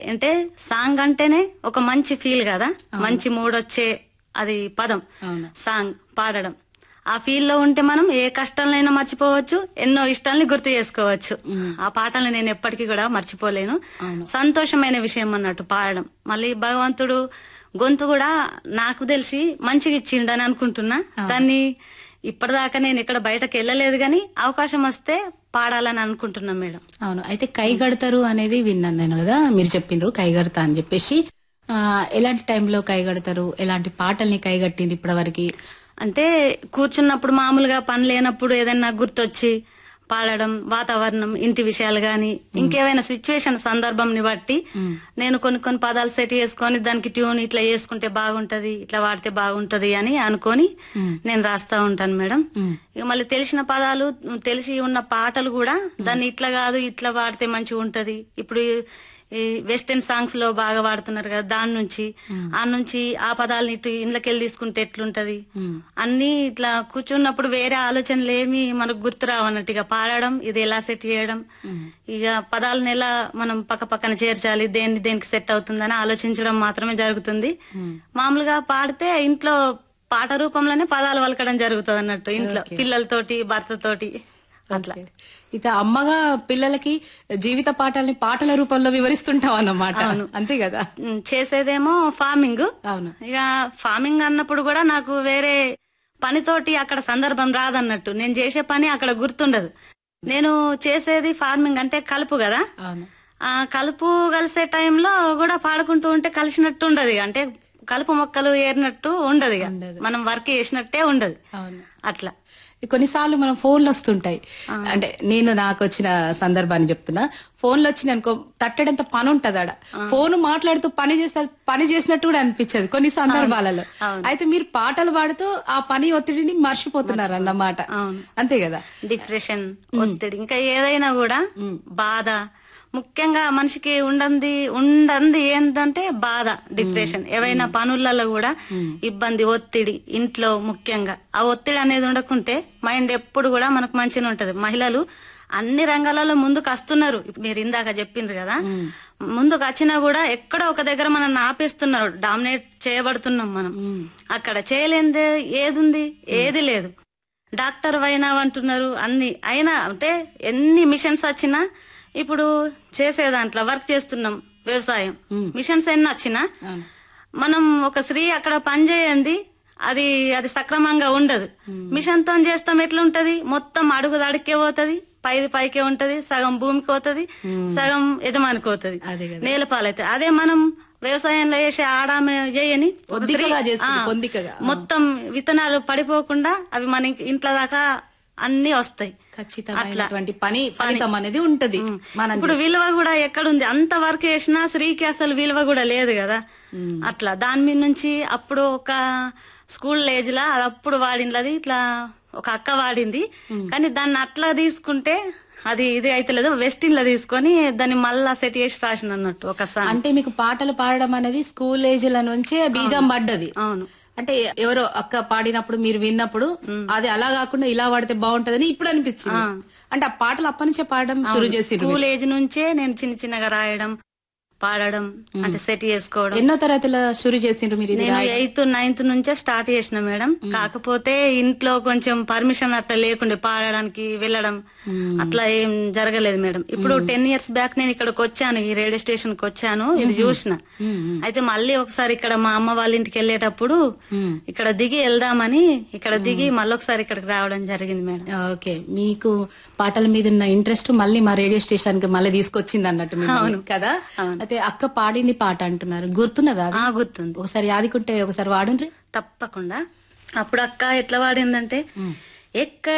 అంటే సాంగ్ అంటేనే ఒక మంచి ఫీల్ కదా మంచి మూడ్ వచ్చే అది పదం అవును సాంగ్ పాడడం ఆ ఫీల్ లో ఉంటే మనం ఏ కష్టాలనైనా మర్చిపోవచ్చు ఎన్నో ఇష్టాలని గుర్తు చేసుకోవచ్చు ఆ పాటల్ని నేను ఎప్పటికీ కూడా మర్చిపోలేను సంతోషమైన విషయం అన్నట్టు పాడడం మళ్ళీ భగవంతుడు గొంతు కూడా నాకు తెలిసి మంచిగా ఇచ్చిండు అని అనుకుంటున్నా దాన్ని ఇప్పటిదాకా నేను ఇక్కడ బయటకు వెళ్ళలేదు కానీ అవకాశం వస్తే పాడాలని అనుకుంటున్నా మేడం అవును అయితే కైగడతారు అనేది విన్నాను నేను కదా మీరు చెప్పిండ్రు కైగడతా అని చెప్పేసి ఆ, ఎలాంటి టైంలో కైగడతారు ఎలాంటి పాటల్ని కైగట్టింది ఇప్పటివరకు అంటే కూర్చున్నప్పుడు మామూలుగా పని లేనప్పుడు ఏదైనా గుర్తొచ్చి పాడడం వాతావరణం ఇంటి విషయాలు గాని ఇంకేమైనా సిచ్యువేషన్ సందర్భంని బట్టి నేను కొన్ని కొన్ని పదాలు సెట్ చేసుకొని దానికి ట్యూన్ ఇట్లా చేసుకుంటే బాగుంటది ఇట్లా వాడితే బాగుంటది అని అనుకొని నేను రాస్తా ఉంటాను మేడం ఇక మళ్ళీ తెలిసిన పదాలు తెలిసి ఉన్న పాటలు కూడా దాన్ని ఇట్లా కాదు ఇట్లా వాడితే మంచిగా ఉంటది ఇప్పుడు ఈ వెస్టర్న్ సాంగ్స్ లో బాగా వాడుతున్నారు కదా దాని నుంచి ఆ నుంచి ఆ పదాలని ఇటు ఇండ్లకెళ్ళి తీసుకుంటే ఎట్లుంటది అన్ని ఇట్లా కూర్చున్నప్పుడు వేరే ఆలోచనలు ఏమి మనకు గుర్తు రావన్నట్టు ఇక పాడడం ఇది ఎలా సెట్ చేయడం ఇక పదాలను ఎలా మనం పక్క పక్కన చేర్చాలి దేన్ని దేనికి సెట్ అవుతుందని ఆలోచించడం మాత్రమే జరుగుతుంది మామూలుగా పాడితే ఇంట్లో పాట రూపంలోనే పదాలు వలకడం జరుగుతుంది అన్నట్టు ఇంట్లో పిల్లలతోటి భర్తతోటి అట్లా ఓకే. ఇక అమ్మగా పిల్లలకి జీవిత పాఠాలని పాటల రూపంలో వివరిస్తుంటాం అన్నమాట అంతే కదా ఉమ్, చేసేదేమో ఫార్మింగ్ అవును ఇక ఫార్మింగ్ అన్నప్పుడు కూడా నాకు వేరే పనితోటి అక్కడ సందర్భం రాదన్నట్టు నేను చేసే పని అక్కడ గుర్తుండదు నేను చేసేది ఫార్మింగ్ అంటే కలుపు కదా అవును ఆ కలుపు కలిసే టైంలో కూడా పాడుకుంటూ ఉంటే కలిసినట్టు ఉండదు ఇక. అంటే కలుపు మొక్కలు ఏరినట్టు ఉండదు ఇక. మనం వర్క్ చేసినట్టే ఉండదు అవును అట్లా కొన్నిసార్లు మనం ఫోన్లు వస్తుంటాయి అంటే నేను నాకు వచ్చిన సందర్భాన్ని చెప్తున్నా ఫోన్లు వచ్చినాయి అనుకో తట్టడంత పని ఉంటది ఆడ ఫోన్ మాట్లాడుతూ పని చేస్తే పని చేసినట్టు కూడా అనిపించదు కొన్ని సందర్భాలలో అయితే మీరు పాటలు పాడుతూ ఆ పని ఒత్తిడిని మర్చిపోతున్నారు అన్నమాట అంతే కదా డిప్రెషన్ ఒత్తిడి ఇంకా ఏదైనా కూడా బాధ ముఖ్యంగా మనిషికి ఉండంది ఉండంది ఏంటంటే బాధ డిప్రెషన్ ఏవైనా పనులలో కూడా ఇబ్బంది ఒత్తిడి ఇంట్లో ముఖ్యంగా ఆ ఒత్తిడి అనేది ఉండకుంటే మైండ్ ఎప్పుడు కూడా మనకు మంచిగా ఉంటది మహిళలు అన్ని రంగాలలో ముందుకు వస్తున్నారు ఇప్పుడు మీరు ఇందాక చెప్పిండ్రు కదా ముందుకు వచ్చినా కూడా ఎక్కడో ఒక దగ్గర మనం ఆపేస్తున్నారు డామినేట్ చేయబడుతున్నాం మనం అక్కడ చేయలేనిదే ఏదుంది ఏది లేదు డాక్టర్ అయినా అంటున్నారు అన్ని అయినా అంటే ఎన్ని మిషన్స్ వచ్చినా ఇప్పుడు చేసే దాంట్లో వర్క్ చేస్తున్నాం వ్యవసాయం మిషన్స్ ఎన్ని వచ్చినా మనం ఒక స్త్రీ అక్కడ పని చేయండి అది అది సక్రమంగా ఉండదు మిషన్ తో చేస్తాం ఎట్లా ఉంటది మొత్తం అడుగు అడుక్కే పోతది పైది పైకే ఉంటది సగం భూమికి పోతది సగం యజమానికి పోతది అదే కదా. నేల పాలైతే అదే మనం వ్యవసాయంలో చేసే ఆడామె చేయని ఒక స్త్రీ- పొద్దికగా చేస్తుంది, ఆ, పొందికగా. మొత్తం విత్తనాలు పడిపోకుండా అవి మన ఇంట్లో దాకా అన్ని వస్తాయి ఖచ్చితమైనటువంటి పని ఫలితం అనేది ఉంటది మనం ఇప్పుడు విలువ కూడా ఎక్కడుంది అంత వర్క్ చేసినా స్త్రీకి అసలు విలువ కూడా లేదు కదా అట్లా దాని మీద నుంచి అప్పుడు ఒక స్కూల్ ఏజ్ లా అది అప్పుడు వాడినది ఇట్లా ఒక అక్క వాడింది కానీ దాన్ని అట్లా తీసుకుంటే అది ఇది అయితే లేదు వెస్టిన్ లో తీసుకొని దాన్ని మళ్ళా సెట్ చేసి రాసిన అన్నట్టు ఒక సాంగ్ అంటే మీకు పాటలు పాడడం అనేది స్కూల్ ఏజ్ ల నుంచే బీజం పడ్డది అవును అంటే ఎవరో అక్క పాడినప్పుడు మీరు విన్నప్పుడు అది అలా కాకుండా ఇలా పాడితే బాగుంటదని ఇప్పుడు అనిపించింది అంటే ఆ పాటలు అప్పటి నుంచే పాడడం షురు చేసిండ్రు స్కూల్ ఏజ్ నుంచే నేను చిన్న చిన్నగా రాయడం పాడడం అంటే సెట్ చేసుకోవడం ఎన్నో తరగతిలో షురు చేసిండ్రు మీరు ఇది నేను ఎయిత్ నైన్త్ నుంచే స్టార్ట్ చేసిన మేడం కాకపోతే ఇంట్లో కొంచెం పర్మిషన్ అట్లా లేకుండే పాడడానికి వెళ్ళడం అట్లా ఏం జరగలేదు మేడం ఇప్పుడు టెన్ ఇయర్స్ బ్యాక్ నేను ఇక్కడికి వచ్చాను ఈ రేడియో స్టేషన్ కి వచ్చాను ఇది చూసిన అయితే మళ్ళీ ఒకసారి ఇక్కడ మా అమ్మ వాళ్ళ ఇంటికి వెళ్ళేటప్పుడు ఇక్కడ దిగి వెళ్దామని ఇక్కడ దిగి మళ్ళీ ఒకసారి ఇక్కడికి రావడం జరిగింది మేడం ఓకే మీకు పాటల మీద ఉన్న ఇంట్రెస్ట్ మళ్ళీ మా రేడియో స్టేషన్ కి మళ్ళీ తీసుకొచ్చింది అన్నట్టు మిమ్మల్ని, కదా అయితే అక్క పాడింది పాట అంటున్నారు గుర్తున్నదా అది? ఆ గుర్తుంది ఒకసారి యాదికుంటే ఒకసారి వాడుండ్రి తప్పకుండా అప్పుడు అక్క ఎట్లా వాడిందంటే ఎక్కడ